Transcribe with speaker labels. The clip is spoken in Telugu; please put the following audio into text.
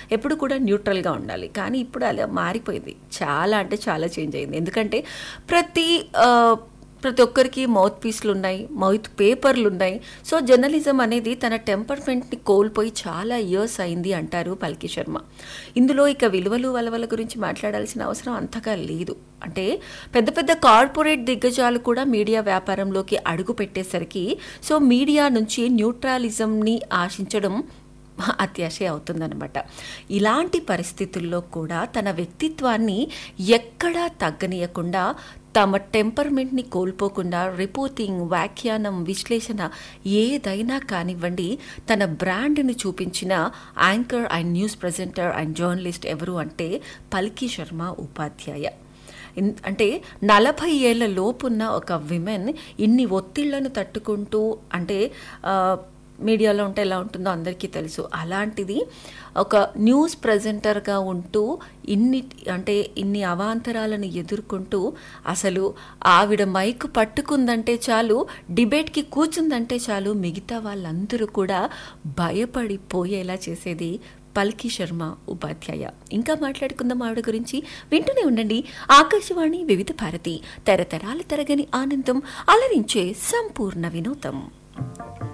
Speaker 1: ఎప్పుడు కూడా న్యూట్రల్గా ఉండాలి కానీ ఇప్పుడు అలా మారిపోయింది చాలా అంటే చాలా చేంజ్ అయింది ఎందుకంటే ప్రతి ఆ, ప్రతి ఒక్కరికి మౌత్ పీస్లు ఉన్నాయి మౌత్ పేపర్లు ఉన్నాయి సో జర్నలిజం అనేది తన టెంపర్మెంట్ని కోల్పోయి చాలా ఇయర్స్ అయింది అంటారు పల్కి శర్మ ఇందులో ఇక విలువలు వలవల గురించి మాట్లాడాల్సిన అవసరం అంతగా లేదు అంటే పెద్ద పెద్ద కార్పొరేట్ దిగ్గజాలు కూడా మీడియా వ్యాపారంలోకి అడుగు పెట్టేసరికి సో మీడియా నుంచి న్యూట్రలిజంని ఆశించడం అత్యాశ అవుతుందన్నమాట ఇలాంటి పరిస్థితుల్లో కూడా తన వ్యక్తిత్వాన్ని ఎక్కడా తగ్గనీయకుండా తమ టెంపర్మెంట్ని కోల్పోకుండా రిపోర్టింగ్ వ్యాఖ్యానం విశ్లేషణ ఏదైనా కానివ్వండి తన బ్రాండ్ని చూపించిన anchor and news presenter and journalist ఎవరు అంటే పల్కి శర్మ ఉపాధ్యాయ ఇన్- అంటే నలభై ఏళ్ళ లోపున్న ఒక విమెన్ ఇన్ని ఒత్తిళ్లను తట్టుకుంటూ అంటే ఆ, మీడియాలో ఉంటే ఎలా ఉంటుందో అందరికీ తెలుసు అలాంటిది ఒక న్యూస్ ప్రజెంటర్గా ఉంటూ ఇన్ని అంటే ఇన్ని అవాంతరాలను ఎదుర్కొంటూ అసలు ఆవిడ మైక్ పట్టుకుందంటే చాలు డిబేట్కి కూర్చుందంటే చాలు మిగతా వాళ్ళందరూ కూడా భయపడిపోయేలా చేసేది పల్కి శర్మ ఉపాధ్యాయ ఇంకా మాట్లాడుకుందాం ఆవిడ గురించి వింటూనే ఉండండి ఆకాశవాణి వివిధ భారతి తరతరాల తరగని ఆనందం అలరించే సంపూర్ణ వినోదం